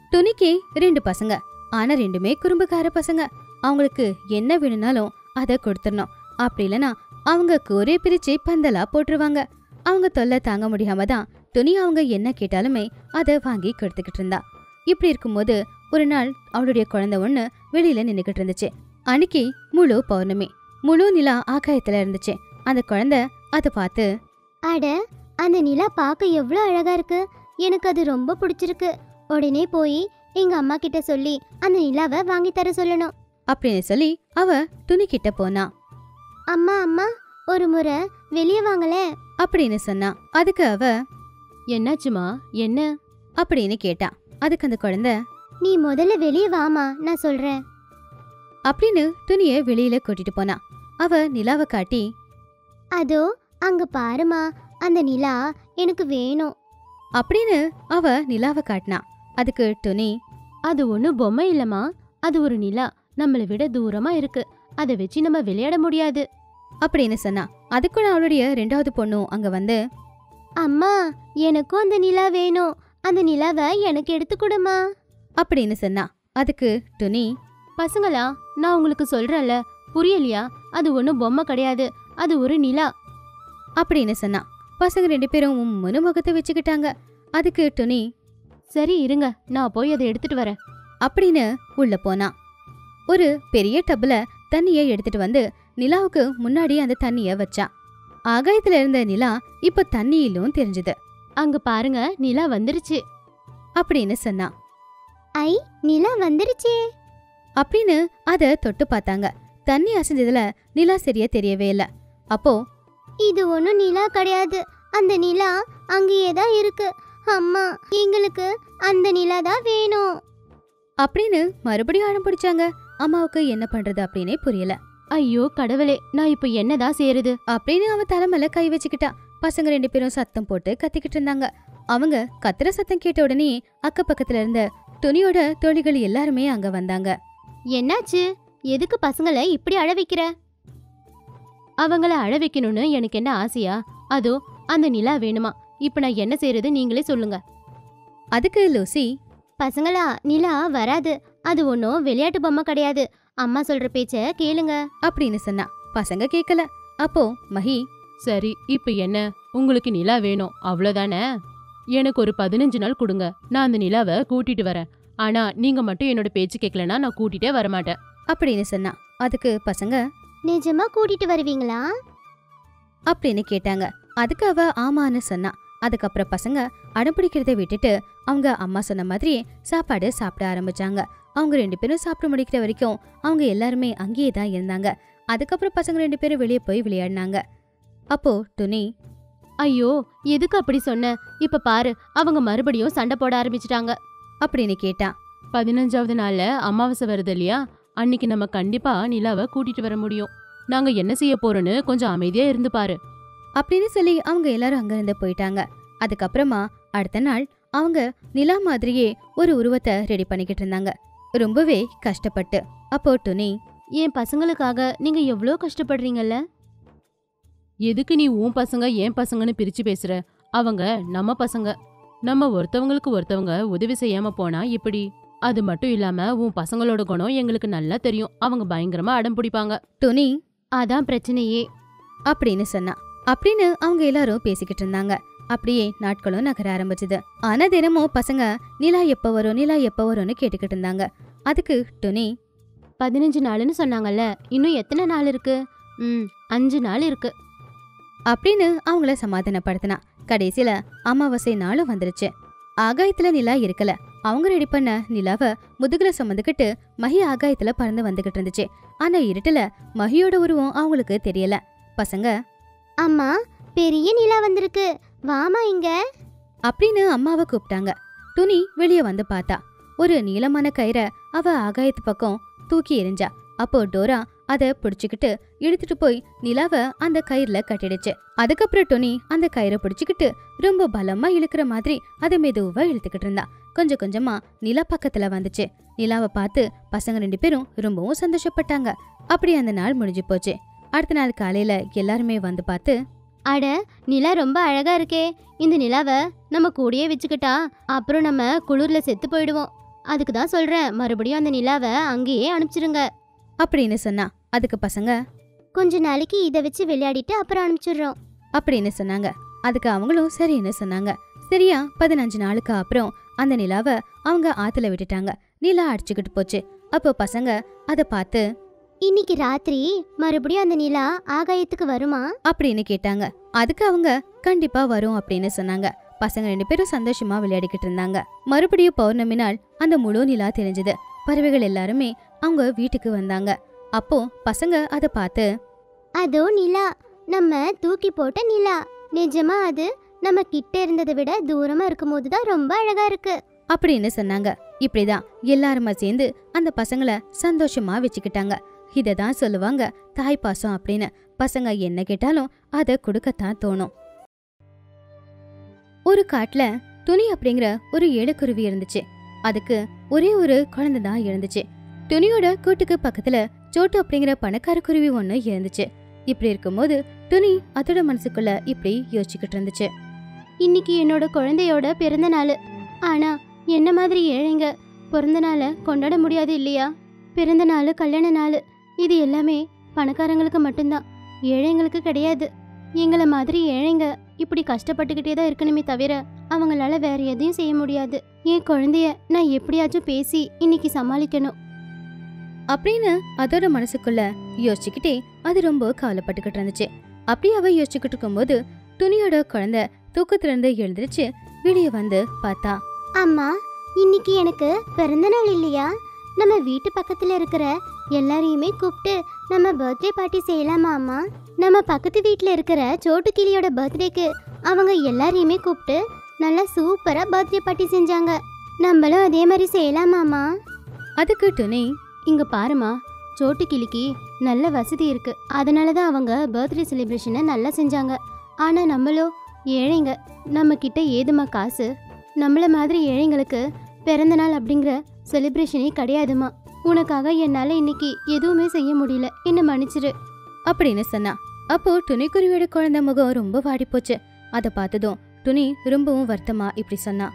துணிக்கு ரெண்டு பசங்க ஆனா ரெண்டுமே குறும்புக்கார பசங்க அவங்களுக்கு என்ன வேணும்னாலும் அதை கொடுத்துடணும் அப்படி இல்லைன்னா அவங்க கூரையை பிரிச்சு பந்தலா போட்டுருவாங்க அவங்க தொல்லை தாங்க முடியாம தான் துணி அவங்க என்ன கேட்டாலுமே அதை வாங்கி கொடுத்துக்கிட்டு இருந்தா இப்படி இருக்கும்போது ஒரு நாள் அவளுடைய குழந்தை ஒண்ணு வெளியில நின்னுக்கிட்டு இருந்துச்சு அன்னைக்கு முழு பௌர்ணமி முழு நிலா ஆகாயத்துல இருந்துச்சு அந்த குழந்தை அதை பார்த்து அட அந்த நிலா பார்க்க எவ்வளோ அழகா இருக்கு எனக்கு அது ரொம்ப பிடிச்சிருக்கு உடனே போய் எங்க அம்மா கிட்ட சொல்லி அந்த நிலாவை வாங்கி தர சொல்லணும் அப்படின்னு சொல்லி அவ துணி கிட்ட போனா அம்மா அம்மா ஒரு முறை வெளியே வாங்களேன் அப்படின்னு சொன்னா அதுக்கு அவ என்னாச்சுமா என்ன அப்படின்னு கேட்டா அதுக்கு அந்த குழந்தை நீ முதல்ல வெளியே வாமா நான் சொல்றேன் அப்படின்னு துணிய வெளியில கூட்டிட்டு போனா அவ நிலாவை காட்டி அதோ அங்க பாருமா அந்த நிலா எனக்கு வேணும் அப்படின்னு அவ நிலாவை காட்டினா அதுக்கு துணி அது ஒன்றும் பொம்மை இல்லம்மா அது ஒரு நிலா நம்மளை விட தூரமா இருக்கு அதை வச்சு நம்ம விளையாட முடியாது அப்படின்னு சொன்னா அதுக்குள்ள அவளுடைய ரெண்டாவது பொண்ணும் அங்க வந்து அம்மா எனக்கும் அந்த நிலா வேணும் அந்த நிலாவை எனக்கு எடுத்து கொடுமா அப்படின்னு சொன்னா அதுக்கு துணி பசங்களா நான் உங்களுக்கு சொல்றேன்ல புரியலையா அது ஒன்றும் பொம்மை கிடையாது அது ஒரு நிலா அப்படின்னு சொன்னா பசங்க ரெண்டு பேரும் உம்முன்னு முகத்தை வச்சுக்கிட்டாங்க அதுக்கு துணி சரி இருங்க நான் போய் அதை எடுத்துட்டு வரேன் அப்படின்னு உள்ள போனா ஒரு பெரிய டப்புல தண்ணிய எடுத்துட்டு வந்து நிலாவுக்கு முன்னாடி அந்த தண்ணிய வச்சா ஆகாயத்துல இருந்த நிலா இப்ப தண்ணியிலும் தெரிஞ்சது அங்க பாருங்க நிலா வந்துருச்சு அப்படின்னு சொன்னா ஐ நிலா வந்துருச்சே அப்படின்னு அத தொட்டு பார்த்தாங்க தண்ணி அசைஞ்சதுல நிலா சரியா தெரியவே இல்ல அப்போ இது ஒன்றும் நிலா கிடையாது அந்த நிலா அங்கேயே தான் இருக்கு அம்மா எங்களுக்கு அந்த நிலா தான் வேணும் அப்படின்னு மறுபடியும் ஆழம் பிடிச்சாங்க அம்மாவுக்கு என்ன பண்றது அப்படின்னே புரியல ஐயோ கடவுளே நான் இப்போ என்னதான் செய்யறது அப்படின்னு அவ தலைமையில கை வச்சுக்கிட்டா பசங்க ரெண்டு பேரும் சத்தம் போட்டு கத்திக்கிட்டு இருந்தாங்க அவங்க கத்துற சத்தம் கேட்ட உடனே அக்க பக்கத்துல இருந்த துணியோட தோழிகள் எல்லாருமே அங்க வந்தாங்க என்னாச்சு எதுக்கு பசங்களை இப்படி அழ வைக்கிற அவங்கள அழ வைக்கணும்னு எனக்கு என்ன ஆசையா அதோ அந்த நிலா வேணுமா இப்போ நான் என்ன செய்யறது நீங்களே சொல்லுங்க அதுக்கு லூசி பசங்களா நிலா வராது அது ஒன்றும் விளையாட்டு பொம்மை கிடையாது அம்மா சொல்ற பேச்ச கேளுங்க அப்படின்னு சொன்னா பசங்க கேட்கல அப்போ மஹி சரி இப்போ என்ன உங்களுக்கு நிலா வேணும் அவ்வளோதானே எனக்கு ஒரு பதினஞ்சு நாள் கொடுங்க நான் அந்த நிலாவை கூட்டிட்டு வரேன் ஆனா நீங்க மட்டும் என்னோட பேச்சு கேட்கலனா நான் கூட்டிட்டே வரமாட்டேன் அப்படின்னு சொன்னா அதுக்கு பசங்க நிஜமா கூட்டிட்டு வருவீங்களா அப்படின்னு கேட்டாங்க அதுக்கு அவ ஆமான்னு சொன்னா அதுக்கப்புறம் பசங்க அடம்பிடிக்கிறத விட்டுட்டு அவங்க அம்மா சொன்ன மாதிரியே சாப்பாடு சாப்பிட ஆரம்பிச்சாங்க அவங்க ரெண்டு பேரும் சாப்பிட முடிக்கிற வரைக்கும் அவங்க எல்லாருமே அங்கேயே தான் இருந்தாங்க அதுக்கப்புறம் பசங்க ரெண்டு பேரும் வெளியே போய் விளையாடினாங்க அப்போ துணி ஐயோ எதுக்கு அப்படி சொன்ன இப்ப பாரு அவங்க மறுபடியும் சண்டை போட ஆரம்பிச்சிட்டாங்க அப்படின்னு கேட்டா பதினஞ்சாவது நாள்ல அமாவாசை வருது இல்லையா அன்னைக்கு நம்ம கண்டிப்பா நிலாவை கூட்டிட்டு வர முடியும் நாங்க என்ன செய்ய போறோம்னு கொஞ்சம் அமைதியா இருந்து பாரு அப்படின்னு சொல்லி அவங்க எல்லாரும் அங்கிருந்து போயிட்டாங்க அதுக்கப்புறமா அடுத்த நாள் அவங்க நிலா மாதிரியே ஒரு உருவத்தை ரெடி பண்ணிக்கிட்டு இருந்தாங்க ரொம்பவே கஷ்டப்பட்டு அப்போ துணி என் பசங்களுக்காக நீங்க எவ்வளோ கஷ்டப்படுறீங்கல்ல எதுக்கு நீ உன் பசங்க என் பசங்கன்னு பிரிச்சு பேசுற அவங்க நம்ம பசங்க நம்ம ஒருத்தவங்களுக்கு ஒருத்தவங்க உதவி செய்யாம போனா இப்படி அது மட்டும் இல்லாம உன் பசங்களோட குணம் எங்களுக்கு நல்லா தெரியும் அவங்க பயங்கரமா அடம் பிடிப்பாங்க துணி அதான் பிரச்சனையே அப்படின்னு சொன்னா அப்படின்னு அவங்க எல்லாரும் பேசிக்கிட்டு இருந்தாங்க அப்படியே நாட்களும் நகர ஆரம்பிச்சது ஆனா தினமும் பசங்க நிலா எப்ப வரும் நிலா எப்ப வரும்னு கேட்டுக்கிட்டு இருந்தாங்க அதுக்கு துணி பதினஞ்சு நாள்னு சொன்னாங்கல்ல இன்னும் எத்தனை நாள் இருக்கு ம் அஞ்சு நாள் இருக்கு அப்படின்னு அவங்கள சமாதானப்படுத்தினா கடைசியில அமாவாசை நாளும் வந்துருச்சு ஆகாயத்துல நிலா இருக்கல அவங்க ரெடி பண்ண நிலாவை முதுகுல சுமந்துக்கிட்டு மஹி ஆகாயத்துல பறந்து வந்துகிட்டு இருந்துச்சு ஆனா இருட்டுல மஹியோட உருவம் அவங்களுக்கு தெரியல பசங்க அம்மா பெரிய நிலா வந்திருக்கு வாமா இங்க அப்படின்னு அம்மாவை கூப்பிட்டாங்க துணி வெளியே வந்து பார்த்தா ஒரு நீளமான கயிறை அவ ஆகாயத்து பக்கம் தூக்கி எறிஞ்சா அப்போ டோரா அத பிடிச்சுக்கிட்டு இழுத்துட்டு போய் நிலாவை அந்த கயிறுல கட்டிடுச்சு அதுக்கப்புறம் டொனி அந்த கயிறை பிடிச்சுக்கிட்டு ரொம்ப பலமா இழுக்கிற மாதிரி அதை மெதுவா இழுத்துக்கிட்டு இருந்தா கொஞ்சம் கொஞ்சமா நிலா பக்கத்துல வந்துச்சு நிலாவை பார்த்து பசங்க ரெண்டு பேரும் ரொம்பவும் சந்தோஷப்பட்டாங்க அப்படி அந்த நாள் முடிஞ்சு போச்சு அடுத்த நாள் காலையில எல்லாருமே வந்து பார்த்து அட நிலா ரொம்ப அழகா இருக்கே இந்த நிலாவை நம்ம கூடயே வச்சுக்கிட்டா அப்புறம் நம்ம குளிர்ல செத்து போயிடுவோம் அதுக்கு தான் சொல்றேன் மறுபடியும் அந்த நிலாவை அங்கேயே அனுப்பிச்சிருங்க அப்படின்னு சொன்னா அதுக்கு பசங்க கொஞ்ச நாளைக்கு இதை வச்சு விளையாடிட்டு அப்புறம் அனுப்பிச்சிடுறோம் அப்படின்னு சொன்னாங்க அதுக்கு அவங்களும் சரின்னு சொன்னாங்க சரியா பதினஞ்சு நாளுக்கு அப்புறம் அந்த நிலாவை அவங்க ஆத்துல விட்டுட்டாங்க நிலா அடிச்சுக்கிட்டு போச்சு அப்போ பசங்க அதை பார்த்து இன்னைக்கு ராத்திரி மறுபடியும் அந்த நிலா ஆகாயத்துக்கு வருமா அப்படின்னு கேட்டாங்க அதுக்கு அவங்க கண்டிப்பா வரும் அப்படின்னு சொன்னாங்க பசங்க ரெண்டு பேரும் சந்தோஷமா விளையாடிக்கிட்டு இருந்தாங்க மறுபடியும் பௌர்ணமி நாள் அந்த முழு நிலா தெரிஞ்சது பறவைகள் எல்லாருமே அவங்க வீட்டுக்கு வந்தாங்க அப்போ பசங்க அதை பார்த்து அதோ நிலா நம்ம தூக்கி போட்ட நிலா நிஜமா அது நம்ம கிட்ட இருந்ததை விட தூரமா இருக்கும்போது தான் ரொம்ப அழகா இருக்கு அப்படின்னு சொன்னாங்க இப்படிதான் எல்லாருமா சேர்ந்து அந்த பசங்களை சந்தோஷமா வச்சுக்கிட்டாங்க இதை தான் சொல்லுவாங்க தாய் பாசம் அப்படின்னு பசங்க என்ன கேட்டாலும் அதை கொடுக்கத்தான் தோணும் ஒரு காட்டுல துணி அப்படிங்கிற ஒரு ஏழைக்குருவி இருந்துச்சு அதுக்கு ஒரே ஒரு குழந்தை தான் இருந்துச்சு துணியோட கூட்டுக்கு பக்கத்துல சோட்டு அப்படிங்கிற பணக்கார குருவி ஒண்ணு இருந்துச்சு இப்படி இருக்கும்போது துணி அதோட மனசுக்குள்ள இப்படி யோசிச்சுக்கிட்டு இருந்துச்சு இன்னைக்கு என்னோட குழந்தையோட பிறந்த நாள் ஆனா என்ன மாதிரி ஏழைங்க பிறந்த நாளை கொண்டாட முடியாது இல்லையா பிறந்த நாள் கல்யாண நாள் இது எல்லாமே பணக்காரங்களுக்கு மட்டும்தான் ஏழைங்களுக்கு கிடையாது எங்களை மாதிரி ஏழைங்க இப்படி கஷ்டப்பட்டுக்கிட்டே தான் இருக்கணுமே தவிர அவங்களால வேற எதையும் செய்ய முடியாது என் குழந்தைய நான் எப்படியாச்சும் பேசி இன்னைக்கு சமாளிக்கணும் அப்படின்னு அதோட மனசுக்குள்ள யோசிச்சுக்கிட்டே அது ரொம்ப கவலைப்பட்டுக்கிட்டு இருந்துச்சு அப்படி அவ யோசிச்சுக்கிட்டு இருக்கும்போது துணியோட குழந்தை தூக்கத்துல இருந்து எழுந்திருச்சு வெளியே வந்து பார்த்தா அம்மா இன்னைக்கு எனக்கு பிறந்த நாள் இல்லையா நம்ம வீட்டு பக்கத்துல இருக்கிற எல்லாரையுமே கூப்பிட்டு நம்ம பர்த்டே பார்ட்டி செய்யலாமா அம்மா நம்ம பக்கத்து வீட்டில் இருக்கிற சோட்டு கிளியோட பர்த்டேக்கு அவங்க எல்லாரையுமே கூப்பிட்டு நல்லா சூப்பரா பர்த்டே பார்ட்டி செஞ்சாங்க நம்மளும் அதே மாதிரி செய்யலாமாம்மா அதுக்கு துணி இங்க பாருமா சோட்டு கிளிக்கு நல்ல வசதி இருக்கு அதனால தான் அவங்க பர்த்டே செலிப்ரேஷனை நல்லா செஞ்சாங்க ஆனா நம்மளோ ஏழைங்க நம்ம கிட்ட ஏதுமா காசு நம்மள மாதிரி ஏழைங்களுக்கு பிறந்த நாள் அப்படிங்கிற செலிப்ரேஷனே கிடையாதுமா உனக்காக என்னால இன்னைக்கு எதுவுமே செய்ய முடியல என்ன மன்னிச்சிரு அப்படின்னு சொன்னா அப்போ துணிக்குருவியோட குழந்தை முகம் ரொம்ப வாடி போச்சு அதை பார்த்ததும் துணி ரொம்பவும் வருத்தமா இப்படி சொன்னா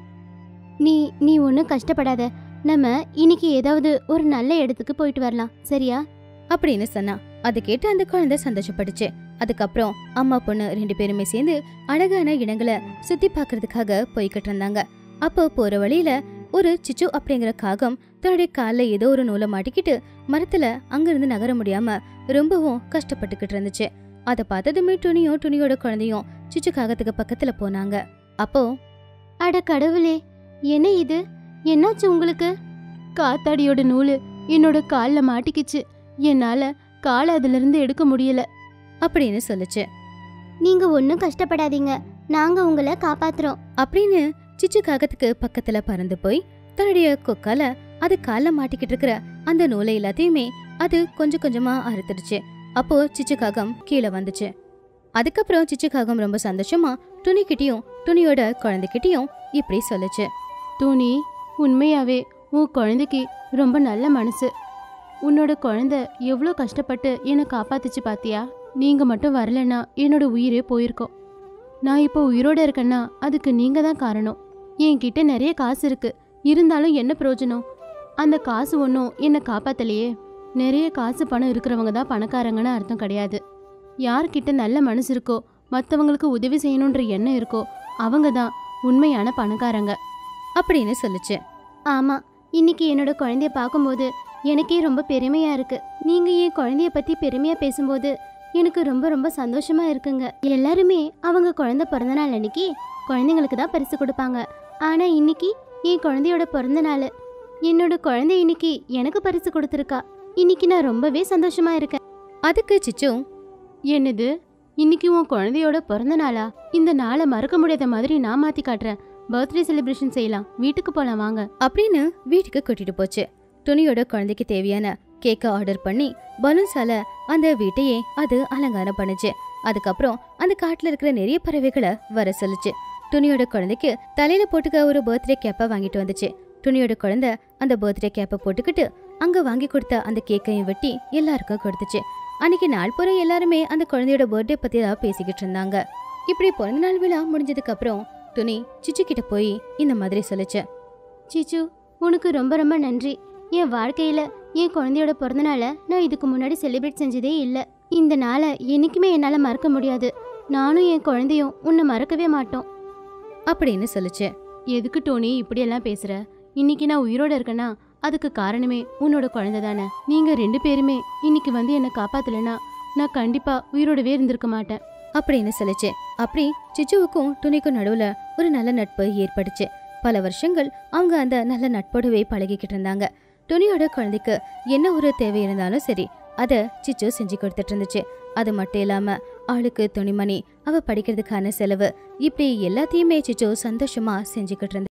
நீ நீ ஒன்றும் கஷ்டப்படாத நம்ம இன்னைக்கு ஏதாவது ஒரு நல்ல இடத்துக்கு போயிட்டு வரலாம் சரியா அப்படின்னு சொன்னா அதை கேட்டு அந்த குழந்தை சந்தோஷப்பட்டுச்சு அதுக்கப்புறம் அம்மா பொண்ணு ரெண்டு பேருமே சேர்ந்து அழகான இடங்களை சுத்தி பார்க்கறதுக்காக போய்கிட்டு இருந்தாங்க அப்போ போற வழியில ஒரு சிச்சு அப்படிங்கிற காகம் தன்னுடைய காலில் ஏதோ ஒரு நூலை மாட்டிக்கிட்டு மரத்துல அங்கிருந்து நகர முடியாம ரொம்பவும் கஷ்டப்பட்டுக்கிட்டு இருந்துச்சு அதை பார்த்ததுமே துணியும் துணியோட குழந்தையும் சிச்சு காகத்துக்கு பக்கத்துல போனாங்க அப்போ அட கடவுளே என்ன இது என்னாச்சு உங்களுக்கு காத்தாடியோட நூலு என்னோட காலில் மாட்டிக்கிச்சு என்னால காலை அதுல இருந்து எடுக்க முடியல அப்படின்னு சொல்லுச்சு நீங்க ஒன்றும் கஷ்டப்படாதீங்க நாங்க உங்களை காப்பாத்துறோம் அப்படின்னு சிச்சு காகத்துக்கு பக்கத்துல பறந்து போய் தன்னுடைய கொக்கால அது கால்ல மாட்டிக்கிட்டு இருக்கிற அந்த நூலை எல்லாத்தையுமே அது கொஞ்சம் கொஞ்சமா அறுத்துடுச்சு அப்போ சிச்சு காகம் கீழே வந்துச்சு அதுக்கப்புறம் சிச்சு காகம் ரொம்ப சந்தோஷமா துணிக்கிட்டயும் துணியோட குழந்தைகிட்டயும் இப்படி சொல்லுச்சு துணி உண்மையாவே உன் குழந்தைக்கு ரொம்ப நல்ல மனசு உன்னோட குழந்தை எவ்வளோ கஷ்டப்பட்டு என்னை காப்பாத்துச்சு பாத்தியா நீங்க மட்டும் வரலன்னா என்னோட உயிரே போயிருக்கோம் நான் இப்போ உயிரோட இருக்கேன்னா அதுக்கு நீங்க தான் காரணம் என்கிட்ட நிறைய காசு இருக்கு இருந்தாலும் என்ன பிரயோஜனம் அந்த காசு ஒன்றும் என்னை காப்பாத்தலையே நிறைய காசு பணம் இருக்கிறவங்க தான் பணக்காரங்கன்னு அர்த்தம் கிடையாது யார்கிட்ட நல்ல மனசு இருக்கோ மற்றவங்களுக்கு உதவி செய்யணுன்ற எண்ணம் இருக்கோ அவங்க தான் உண்மையான பணக்காரங்க அப்படின்னு சொல்லுச்சு ஆமா இன்னைக்கு என்னோட குழந்தைய பார்க்கும்போது எனக்கே ரொம்ப பெருமையா இருக்கு நீங்க என் குழந்தைய பத்தி பெருமையா பேசும்போது எனக்கு ரொம்ப ரொம்ப சந்தோஷமா இருக்குங்க எல்லாருமே அவங்க குழந்தை பிறந்த நாள் அன்னைக்கு குழந்தைங்களுக்கு தான் பரிசு கொடுப்பாங்க ஆனா இன்னைக்கு என் குழந்தையோட பிறந்த நாள் என்னோட குழந்தை இன்னைக்கு எனக்கு பரிசு கொடுத்துருக்கா இன்னைக்கு நான் ரொம்பவே சந்தோஷமா இருக்கேன் அதுக்கு சிச்சு என்னது இன்னைக்கு உன் குழந்தையோட பிறந்த நாளா இந்த நாளை மறக்க முடியாத மாதிரி நான் மாத்தி காட்டுறேன் பர்த்டே செலிப்ரேஷன் செய்யலாம் வீட்டுக்கு போலாம் வாங்க அப்படின்னு வீட்டுக்கு கூட்டிட்டு போச்சு துணியோட குழந்தைக்கு தேவையான கேக்க ஆர்டர் பண்ணி பலூன்ஸால அந்த வீட்டையே அது அலங்காரம் பண்ணுச்சு அதுக்கப்புறம் அந்த காட்டுல இருக்கிற நிறைய பறவைகளை வர சொல்லுச்சு துணியோட குழந்தைக்கு தலையில போட்டுக்க ஒரு பர்த்டே கேப்பை வாங்கிட்டு வந்துச்சு துணியோட குழந்தை அந்த பர்த்டே கேப்பை போட்டுக்கிட்டு அங்க வாங்கி கொடுத்த அந்த கேக்கையும் வெட்டி எல்லாருக்கும் கொடுத்துச்சு அன்னைக்கு நாள் பூரா எல்லாருமே அந்த குழந்தையோட பர்த்டே பத்தி தான் பேசிக்கிட்டு இருந்தாங்க இப்படி பிறந்த நாள் விழா முடிஞ்சதுக்கு அப்புறம் துணி சிச்சு கிட்ட போய் இந்த மாதிரி சொல்லுச்சு சிச்சு உனக்கு ரொம்ப ரொம்ப நன்றி என் வாழ்க்கையில என் குழந்தையோட பிறந்தநாள நான் இதுக்கு முன்னாடி செலிப்ரேட் செஞ்சதே இல்லை இந்த நாளை என்னைக்குமே என்னால் மறக்க முடியாது நானும் என் குழந்தையும் உன்னை மறக்கவே மாட்டோம் அப்படின்னு சொல்லுச்சு எதுக்கு டோனி இப்படியெல்லாம் பேசுற இன்னைக்கு நான் உயிரோட இருக்கேன்னா அதுக்கு காரணமே உன்னோட குழந்தை தானே நீங்க ரெண்டு பேருமே இன்னைக்கு வந்து என்னை காப்பாத்தலைன்னா நான் கண்டிப்பா உயிரோடவே இருந்திருக்க மாட்டேன் அப்படின்னு சொல்லுச்சு அப்படி சிச்சுவுக்கும் துணிக்கும் நடுவுல ஒரு நல்ல நட்பு ஏற்பட்டுச்சு பல வருஷங்கள் அவங்க அந்த நல்ல நட்போடவே பழகிக்கிட்டு இருந்தாங்க துணியோட குழந்தைக்கு என்ன ஒரு தேவை இருந்தாலும் சரி அதை சிச்சு செஞ்சு கொடுத்துட்டு இருந்துச்சு அது மட்டும் இல்லாம ஆளுக்கு துணிமணி அவ படிக்கிறதுக்கான செலவு இப்படி எல்லாத்தையுமே சிச்சு சந்தோஷமா செஞ்சுக்கிட்டு இருந்தா